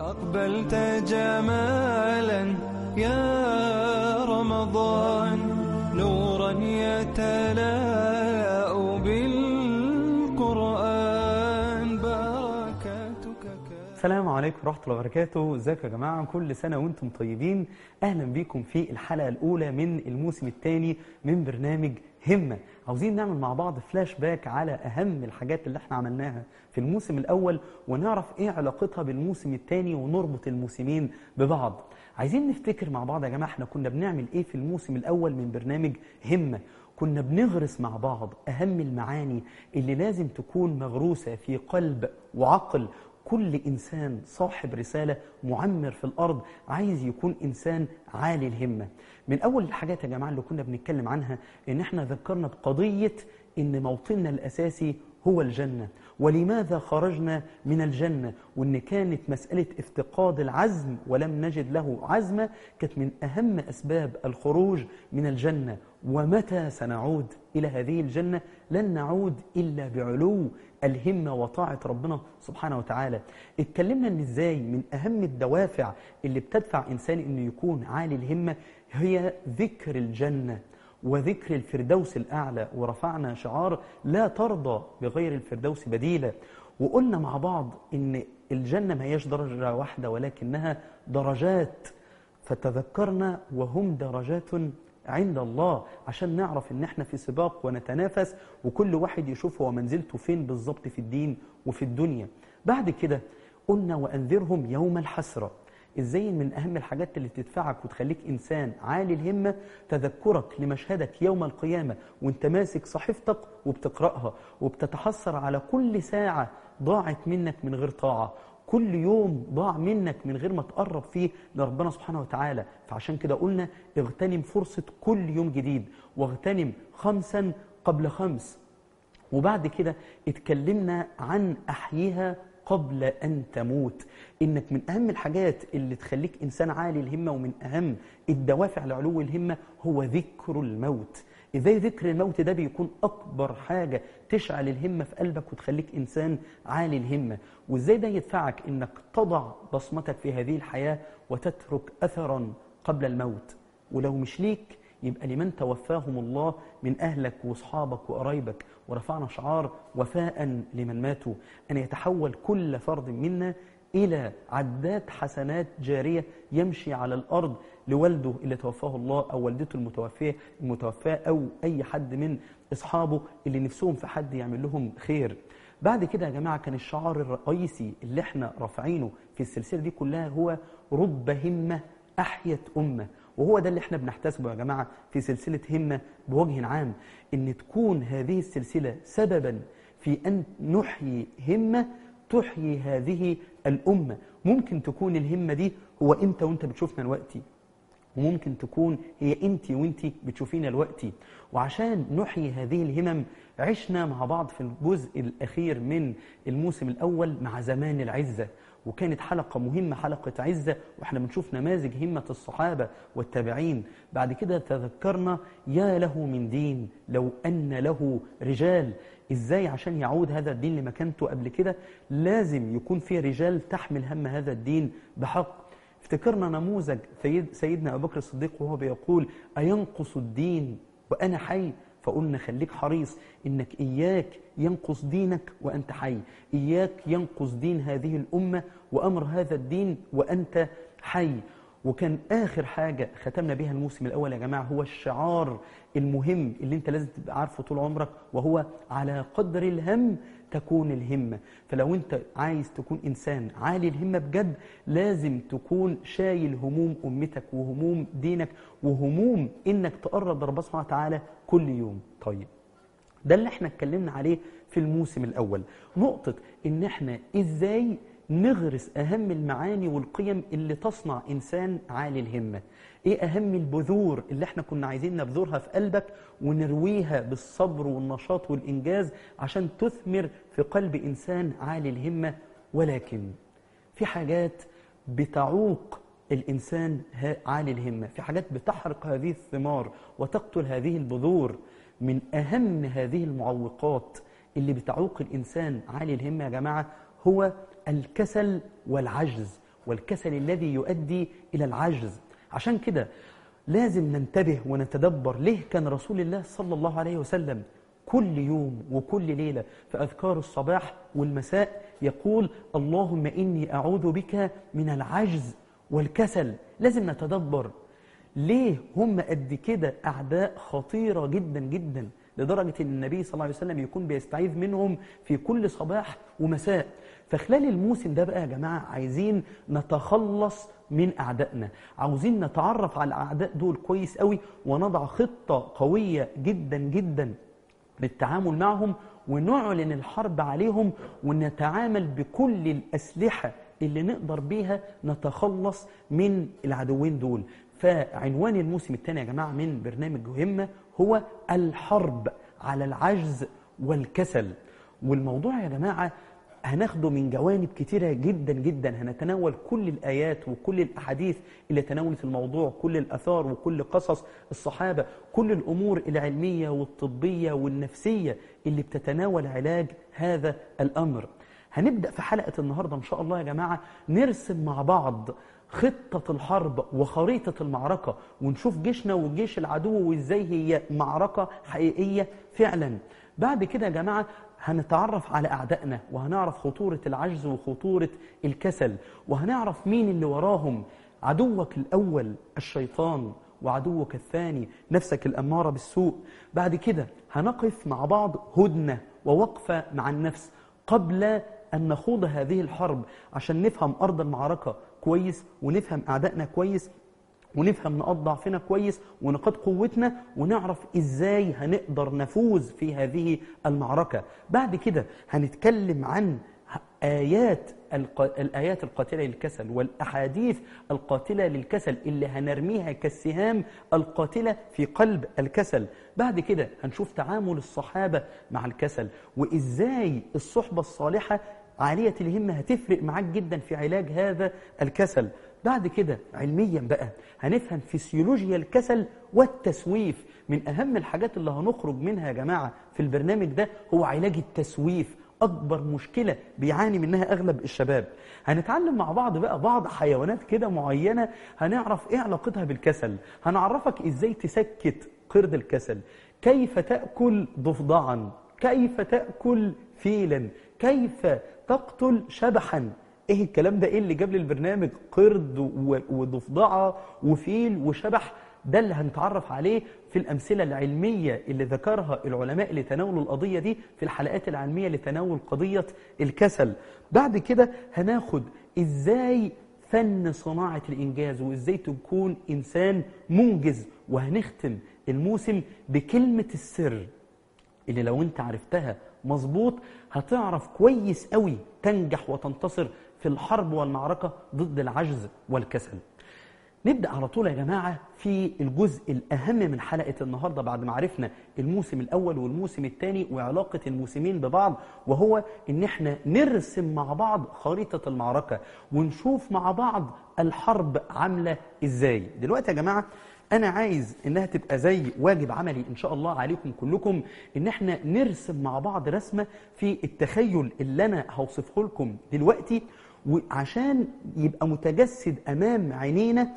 أقبلت جمالا يا رمضان نورا يتلاء بالقرآن بركاتك كافية السلام عليكم ورحمة الله وبركاته ازيكم يا جماعة كل سنة وانتم طيبين اهلا بيكم في الحلقة الاولى من الموسم الثاني من برنامج همة عاوزين نعمل مع بعض فلاش باك على اهم الحاجات اللي احنا عملناها في الموسم الاول ونعرف ايه علاقتها بالموسم الثاني ونربط الموسمين ببعض عايزين نفتكر مع بعض يا جماعة احنا كنا بنعمل ايه في الموسم الاول من برنامج همة كنا بنغرس مع بعض اهم المعاني اللي لازم تكون مغروسة في قلب وعقل كل إنسان صاحب رسالة معمر في الأرض عايز يكون إنسان عالي الهمة من أول الحاجات يا جماعة اللي كنا بنتكلم عنها إن إحنا ذكرنا بقضية إن موطننا الأساسي هو الجنة ولماذا خرجنا من الجنة وإن كانت مسألة افتقاد العزم ولم نجد له عزمة كانت من أهم أسباب الخروج من الجنة ومتى سنعود إلى هذه الجنة لن نعود إلا بعلو الهمة وطاعة ربنا سبحانه وتعالى اتكلمنا ان ازاي من اهم الدوافع اللي بتدفع انسان انه يكون عالي الهمة هي ذكر الجنة وذكر الفردوس الأعلى ورفعنا شعار لا ترضى بغير الفردوس بديلا وقلنا مع بعض ان الجنة ما هيش درجة واحدة ولكنها درجات فتذكرنا وهم درجات عند الله عشان نعرف ان احنا في سباق ونتنافس وكل واحد يشوف هو منزلته فين بالظبط في الدين وفي الدنيا بعد كده قلنا وانذرهم يوم الحسرة ازاي من اهم الحاجات اللي تدفعك وتخليك انسان عالي الهمة تذكرك لمشهدك يوم القيامة وانت ماسك صحيفتك وبتقرأها وبتتحسر على كل ساعة ضاعت منك من غير طاعة كل يوم ضاع منك من غير ما تقرب فيه لربنا سبحانه وتعالى فعشان كده قلنا اغتنم فرصة كل يوم جديد واغتنم خمسا قبل خمس وبعد كده اتكلمنا عن أحيها قبل أن تموت إنك من أهم الحاجات اللي تخليك إنسان عالي الهمة ومن أهم الدوافع لعلو الهمة هو ذكر الموت إزاي ذكر الموت ده بيكون أكبر حاجة تشعل الهمة في قلبك وتخليك إنسان عالي الهمة وإزاي ده يدفعك إنك تضع بصمتك في هذه الحياة وتترك أثرا قبل الموت ولو مش ليك يبقى لمن توفاهم الله من أهلك وأصحابك وقرايبك ورفعنا شعار وفاء لمن ماتوا أن يتحول كل فرد منا إلى عداد حسنات جارية يمشي على الأرض لوالده اللي توفاه الله أو والدته المتوفية المتوفاة أو أي حد من أصحابه اللي نفسهم في حد يعمل لهم خير بعد كده يا جماعة كان الشعار الرئيسي اللي احنا رافعينه في السلسلة دي كلها هو رب همة أحيت أمة وهو ده اللي احنا بنحتسبه يا جماعة في سلسلة همة بوجه عام ان تكون هذه السلسلة سببا في أن نحيي همة تحيي هذه الأمة ممكن تكون الهمة دي هو أنت وأنت بتشوفنا دلوقتي وممكن تكون هي أنت وأنت بتشوفينا دلوقتي وعشان نحيي هذه الهمم عشنا مع بعض في الجزء الأخير من الموسم الأول مع زمان العزة وكانت حلقة مهمة حلقة عزة وإحنا بنشوف نماذج همة الصحابة والتابعين بعد كده تذكرنا يا له من دين لو أن له رجال إزاي عشان يعود هذا الدين لمكانته قبل كده لازم يكون في رجال تحمل هم هذا الدين بحق افتكرنا نموذج سيد سيدنا أبو بكر الصديق وهو بيقول أينقص الدين وأنا حي فقلنا خليك حريص إنك إياك ينقص دينك وأنت حي إياك ينقص دين هذه الأمة وأمر هذا الدين وأنت حي وكان آخر حاجة ختمنا بها الموسم الأول يا جماعة هو الشعار المهم اللي انت لازم تبقى عارفه طول عمرك وهو على قدر الهم تكون الهمة فلو انت عايز تكون إنسان عالي الهمة بجد لازم تكون شايل هموم أمتك وهموم دينك وهموم إنك تقرب لربنا سبحانه وتعالى كل يوم طيب ده اللي احنا اتكلمنا عليه في الموسم الأول نقطة إن احنا إزاي نغرس أهم المعاني والقيم اللي تصنع إنسان عالي الهمة إيه أهم البذور اللي احنا كنا عايزين نبذرها في قلبك ونرويها بالصبر والنشاط والإنجاز عشان تثمر في قلب إنسان عالي الهمة ولكن في حاجات بتعوق الإنسان عالي الهمة في حاجات بتحرق هذه الثمار وتقتل هذه البذور من أهم هذه المعوقات اللي بتعوق الإنسان عالي الهمة يا جماعة هو الكسل والعجز والكسل الذي يؤدي إلى العجز عشان كده لازم ننتبه ونتدبر ليه كان رسول الله صلى الله عليه وسلم كل يوم وكل ليلة في أذكار الصباح والمساء يقول اللهم إني أعوذ بك من العجز والكسل لازم نتدبر ليه هم قد كده أعداء خطيرة جدا جدا لدرجة أن النبي صلى الله عليه وسلم يكون بيستعيذ منهم في كل صباح ومساء فخلال الموسم ده بقى يا جماعة عايزين نتخلص من أعدائنا عاوزين نتعرف على الأعداء دول كويس قوي ونضع خطة قوية جدا جدا للتعامل معهم ونعلن الحرب عليهم ونتعامل بكل الأسلحة اللي نقدر بيها نتخلص من العدوين دول فعنوان الموسم الثاني يا جماعة من برنامج همة هو الحرب على العجز والكسل والموضوع يا جماعة هناخده من جوانب كتيرة جدا جدا هنتناول كل الآيات وكل الأحاديث اللي تناولت الموضوع كل الأثار وكل قصص الصحابة كل الأمور العلمية والطبية والنفسية اللي بتتناول علاج هذا الأمر هنبدأ في حلقة النهاردة إن شاء الله يا جماعة نرسم مع بعض خطة الحرب وخريطة المعركة ونشوف جيشنا وجيش العدو وإزاي هي معركة حقيقية فعلا بعد كده يا جماعة هنتعرف على أعدائنا وهنعرف خطورة العجز وخطورة الكسل وهنعرف مين اللي وراهم عدوك الأول الشيطان وعدوك الثاني نفسك الأمارة بالسوء بعد كده هنقف مع بعض هدنة ووقفة مع النفس قبل أن نخوض هذه الحرب عشان نفهم أرض المعركة كويس ونفهم أعدائنا كويس ونفهم نقاط ضعفنا كويس ونقاط قوتنا ونعرف ازاي هنقدر نفوز في هذه المعركة بعد كده هنتكلم عن آيات الق... الآيات القاتلة للكسل والأحاديث القاتلة للكسل اللي هنرميها كالسهام القاتلة في قلب الكسل بعد كده هنشوف تعامل الصحابة مع الكسل وإزاي الصحبة الصالحة عالية الهمة هتفرق معاك جدا في علاج هذا الكسل بعد كده علميا بقى هنفهم فسيولوجيا الكسل والتسويف من أهم الحاجات اللي هنخرج منها يا جماعة في البرنامج ده هو علاج التسويف أكبر مشكلة بيعاني منها أغلب الشباب هنتعلم مع بعض بقى بعض حيوانات كده معينة هنعرف إيه علاقتها بالكسل هنعرفك إزاي تسكت قرد الكسل كيف تأكل ضفدعا كيف تأكل فيلا كيف تقتل شبحا ايه الكلام ده ايه اللي جاب لي البرنامج قرد وضفدعه وفيل وشبح ده اللي هنتعرف عليه في الأمثلة العلمية اللي ذكرها العلماء اللي تناولوا القضية دي في الحلقات العلمية لتناول قضية الكسل بعد كده هناخد إزاي فن صناعة الإنجاز وإزاي تكون إنسان منجز وهنختم الموسم بكلمة السر اللي لو انت عرفتها مظبوط هتعرف كويس قوي تنجح وتنتصر في الحرب والمعركة ضد العجز والكسل نبدأ على طول يا جماعة في الجزء الأهم من حلقة النهاردة بعد ما عرفنا الموسم الأول والموسم الثاني وعلاقة الموسمين ببعض وهو إن احنا نرسم مع بعض خريطة المعركة ونشوف مع بعض الحرب عاملة إزاي دلوقتي يا جماعة أنا عايز إنها تبقى زي واجب عملي إن شاء الله عليكم كلكم إن احنا نرسم مع بعض رسمة في التخيل اللي أنا هوصفه لكم دلوقتي وعشان يبقى متجسد أمام عينينا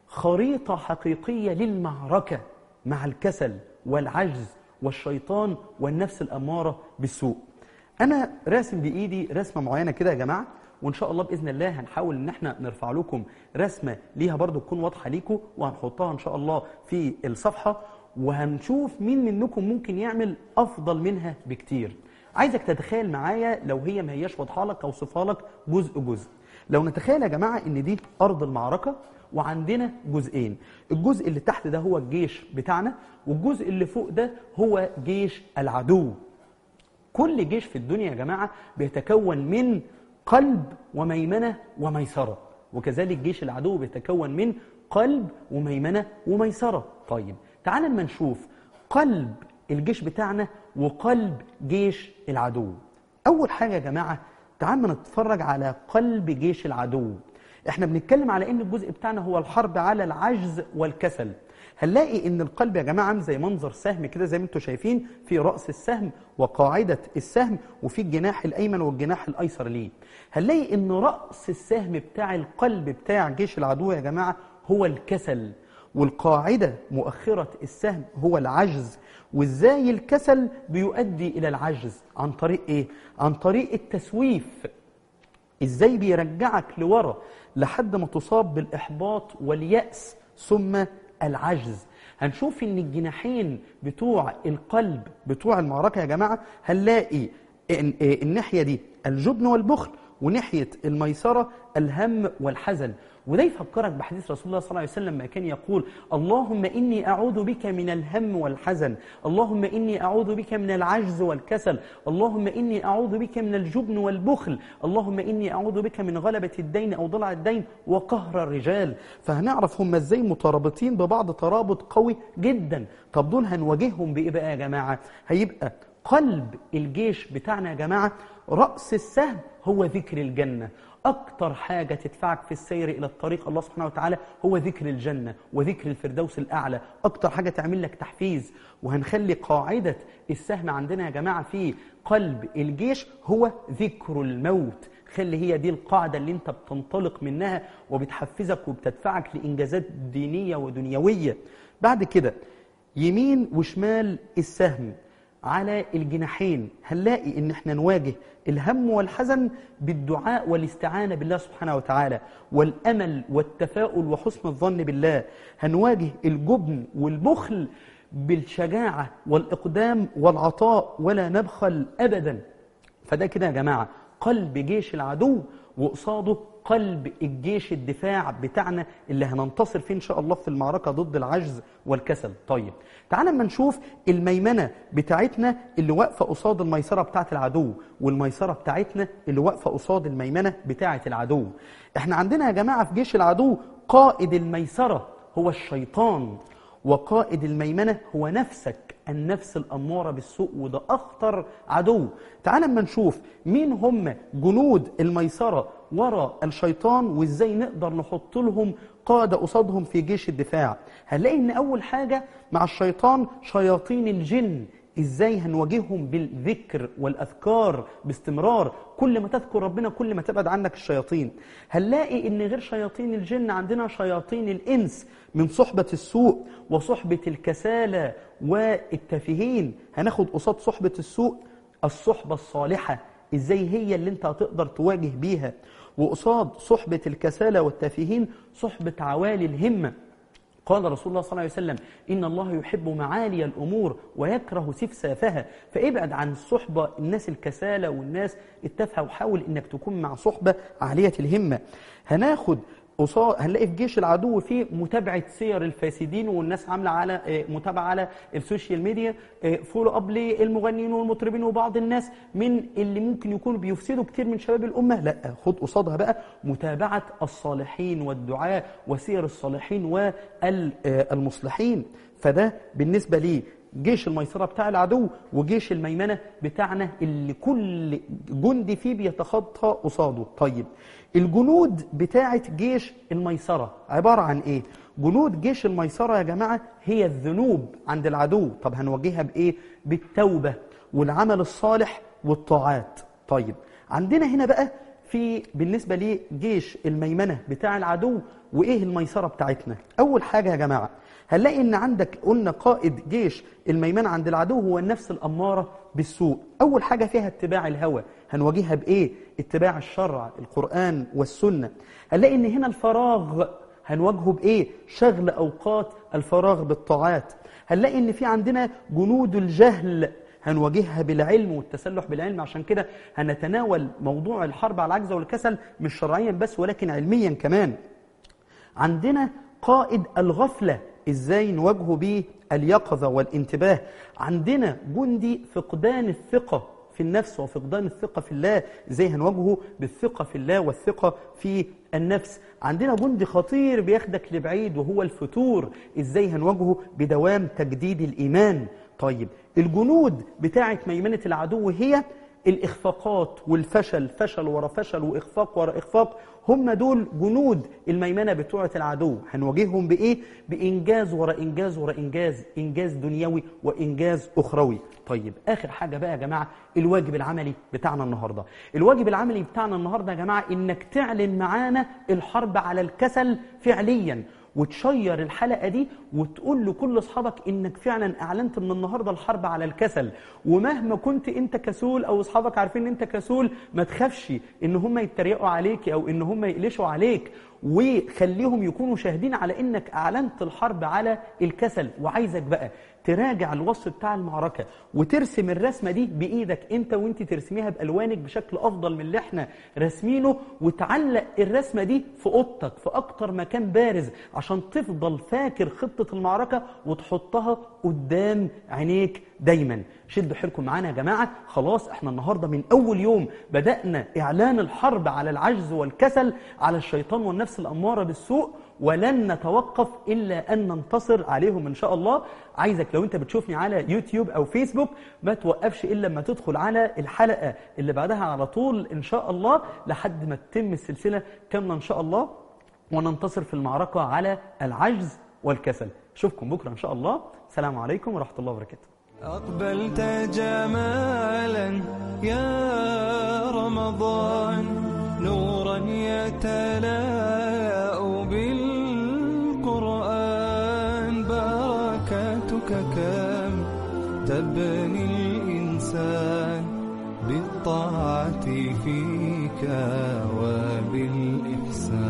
خريطة حقيقية للمعركة مع الكسل والعجز والشيطان والنفس الأمارة بالسوء أنا راسم بإيدي رسمة معينة كده يا جماعة وإن شاء الله بإذن الله هنحاول إن احنا نرفع لكم رسمة ليها برضو تكون واضحة ليكم وهنحطها إن شاء الله في الصفحة وهنشوف مين منكم ممكن يعمل أفضل منها بكتير عايزك تتخيل معايا لو هي ما هياش واضحة لك أوصفها لك جزء جزء لو نتخيل يا جماعة إن دي أرض المعركة وعندنا جزئين الجزء اللي تحت ده هو الجيش بتاعنا والجزء اللي فوق ده هو جيش العدو كل جيش في الدنيا يا جماعة بيتكون من قلب وميمنة وميسرة وكذلك جيش العدو بيتكون من قلب وميمنة وميسرة طيب تعال لما نشوف قلب الجيش بتاعنا وقلب جيش العدو أول حاجة يا جماعة تعال نتفرج على قلب جيش العدو احنا بنتكلم على ان الجزء بتاعنا هو الحرب على العجز والكسل هنلاقي ان القلب يا جماعه عامل زي منظر سهم كده زي ما انتم شايفين في راس السهم وقاعده السهم وفي الجناح الايمن والجناح الايسر ليه هنلاقي ان راس السهم بتاع القلب بتاع جيش العدو يا جماعه هو الكسل والقاعده مؤخره السهم هو العجز وازاي الكسل بيؤدي الى العجز عن طريق ايه عن طريق التسويف ازاي بيرجعك لورا لحد ما تصاب بالاحباط والياس ثم العجز هنشوف ان الجناحين بتوع القلب بتوع المعركه يا جماعه هنلاقي إن إيه الناحيه دي الجبن والبخل وناحيه الميسره الهم والحزن وده يفكرك بحديث رسول الله صلى الله عليه وسلم ما كان يقول اللهم إني أعوذ بك من الهم والحزن اللهم إني أعوذ بك من العجز والكسل اللهم إني أعوذ بك من الجبن والبخل اللهم إني أعوذ بك من غلبة الدين أو ضلع الدين وقهر الرجال فهنعرف هم إزاي مترابطين ببعض ترابط قوي جدا طب دول هنواجههم بإيه بقى يا جماعة هيبقى قلب الجيش بتاعنا يا جماعة رأس السهم هو ذكر الجنة أكتر حاجة تدفعك في السير إلى الطريق الله سبحانه وتعالى هو ذكر الجنة وذكر الفردوس الأعلى أكتر حاجة تعمل لك تحفيز وهنخلي قاعدة السهم عندنا يا جماعة في قلب الجيش هو ذكر الموت خلي هي دي القاعدة اللي انت بتنطلق منها وبتحفزك وبتدفعك لإنجازات دينية ودنيوية بعد كده يمين وشمال السهم على الجناحين هنلاقي ان احنا نواجه الهم والحزن بالدعاء والاستعانة بالله سبحانه وتعالى والأمل والتفاؤل وحسن الظن بالله هنواجه الجبن والبخل بالشجاعة والإقدام والعطاء ولا نبخل أبدا فده كده يا جماعة قلب جيش العدو وقصاده قلب الجيش الدفاع بتاعنا اللي هننتصر فيه إن شاء الله في المعركة ضد العجز والكسل طيب تعال اما نشوف الميمنة بتاعتنا اللي واقفة قصاد الميسرة بتاعت العدو والميسرة بتاعتنا اللي واقفة قصاد الميمنة بتاعت العدو احنا عندنا يا جماعة في جيش العدو قائد الميسرة هو الشيطان وقائد الميمنة هو نفسك النفس الأمارة بالسوء وده أخطر عدو تعال اما نشوف مين هم جنود الميسرة وراء الشيطان وازاي نقدر نحط لهم قادة قصادهم في جيش الدفاع هنلاقي ان اول حاجة مع الشيطان شياطين الجن ازاي هنواجههم بالذكر والاذكار باستمرار كل ما تذكر ربنا كل ما تبعد عنك الشياطين هنلاقي ان غير شياطين الجن عندنا شياطين الانس من صحبة السوء وصحبة الكسالى والتافهين هناخد قصاد صحبة السوء الصحبة الصالحة ازاي هي اللي انت هتقدر تواجه بيها وقصاد صحبة الكسالى والتافهين صحبة عوالي الهمة قال رسول الله صلى الله عليه وسلم إن الله يحب معالي الأمور ويكره سفسافها فابعد عن الصحبة الناس الكسالى والناس التافهة وحاول إنك تكون مع صحبة عالية الهمة هناخد قصاد هنلاقي في جيش العدو في متابعه سير الفاسدين والناس عامله على آه، متابعه على السوشيال ميديا آه، فولو اب للمغنيين والمطربين وبعض الناس من اللي ممكن يكونوا بيفسدوا كتير من شباب الامه لا خد قصادها بقى متابعه الصالحين والدعاء وسير الصالحين والمصلحين فده بالنسبه لي جيش الميسرة بتاع العدو وجيش الميمنة بتاعنا اللي كل جندي فيه بيتخطى قصاده طيب الجنود بتاعة جيش الميسرة عبارة عن ايه جنود جيش الميسرة يا جماعة هي الذنوب عند العدو طب هنواجهها بايه بالتوبة والعمل الصالح والطاعات طيب عندنا هنا بقى في بالنسبة لجيش الميمنة بتاع العدو وإيه الميسرة بتاعتنا أول حاجة يا جماعة هنلاقي إن عندك قلنا قائد جيش الميمنة عند العدو هو النفس الأمارة بالسوء أول حاجة فيها اتباع الهوى هنواجهها بإيه؟ اتباع الشرع القرآن والسنة هنلاقي إن هنا الفراغ هنواجهه بإيه؟ شغل أوقات الفراغ بالطاعات هنلاقي إن في عندنا جنود الجهل هنواجهها بالعلم والتسلح بالعلم عشان كده هنتناول موضوع الحرب على العجز والكسل مش شرعيا بس ولكن علميا كمان عندنا قائد الغفلة ازاي نواجهه بيه اليقظة والانتباه عندنا جندي فقدان الثقة في النفس وفقدان الثقة في الله ازاي هنواجهه بالثقة في الله والثقة في النفس عندنا جندي خطير بياخدك لبعيد وهو الفتور ازاي هنواجهه بدوام تجديد الإيمان طيب الجنود بتاعة ميمنة العدو هي الإخفاقات والفشل فشل ورا فشل وإخفاق ورا إخفاق هم دول جنود الميمنة بتوعة العدو هنواجههم بإيه؟ بإنجاز ورا إنجاز ورا إنجاز إنجاز دنيوي وإنجاز أخروي طيب آخر حاجة بقى يا جماعة الواجب العملي بتاعنا النهاردة الواجب العملي بتاعنا النهاردة يا جماعة إنك تعلن معانا الحرب على الكسل فعليا وتشير الحلقة دي وتقول لكل أصحابك إنك فعلا أعلنت من النهاردة الحرب على الكسل ومهما كنت أنت كسول أو أصحابك عارفين إن أنت كسول ما تخافش إن هم يتريقوا عليك أو إن هم يقلشوا عليك وخليهم يكونوا شاهدين على إنك أعلنت الحرب على الكسل وعايزك بقى تراجع الوصف بتاع المعركة وترسم الرسمة دي بإيدك أنت وأنت ترسميها بألوانك بشكل أفضل من اللي احنا راسمينه وتعلق الرسمة دي في أوضتك في أكتر مكان بارز عشان تفضل فاكر خطة المعركة وتحطها قدام عينيك دايما شدوا حيلكم معانا يا جماعة خلاص احنا النهاردة من أول يوم بدأنا إعلان الحرب على العجز والكسل على الشيطان والنفس الأمارة بالسوء ولن نتوقف إلا أن ننتصر عليهم إن شاء الله عايزك لو أنت بتشوفني على يوتيوب أو فيسبوك ما توقفش إلا لما تدخل على الحلقة اللي بعدها على طول إن شاء الله لحد ما تتم السلسلة كاملة إن شاء الله وننتصر في المعركة على العجز والكسل أشوفكم بكرة إن شاء الله السلام عليكم ورحمة الله وبركاته أقبلت جمالا يا رمضان نورا يتلاء بالقرآن بركاتك كم تبني الإنسان بالطاعة فيك وبالإحسان